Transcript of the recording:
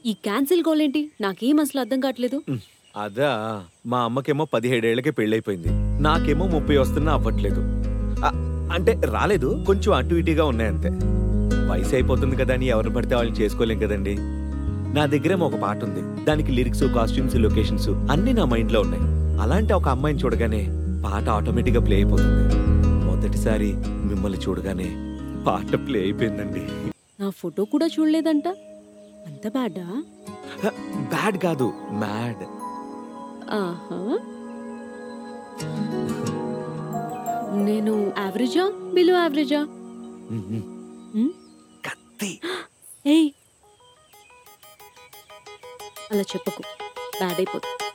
ఈ cancel goal ఏంటి నాకేం అసలు అర్థం కావట్లేదు ఉమ్, అదా మా అమ్మకేమో పదిహేడేళ్లకే పెళ్ళైపోయింది నాకేమో ముప్పై వస్తున్నా అవ్వట్లేదు ఆ, అంటే రాలేదు కొంచెం అటు ఇటుగా ఉన్నాయంతే వయసు అయిపోతుంది కదా అని ఎవరిని పడితే వాళ్ళని చేసుకోలేం కదండి నా దగ్గరేమో ఒక పాట ఉంది దానికి లిరిక్స్ కాస్ట్యూమ్స్ లొకేషన్స్ అన్నీ నా మైండ్లో ఉన్నాయి అలాంటి ఒక అమ్మాయిని చూడగానే పాట ఆటోమేటిక్గా ప్లే అయిపోతుంది మొదటిసారి మిమ్మల్ని చూడగానే పాట ప్లే అయిపోయిందండి నా ఫోటో కూడా చూడలేదంట అంత బ్యాడా బ్యాడ్ కాదు మ్యాడ్ ఆహా నేను యావరేజా బిలో యావరేజా ఉమ్, కత్తి ఏయ్ అలా చెప్పకు బ్యాడ్ అయిపోతుంది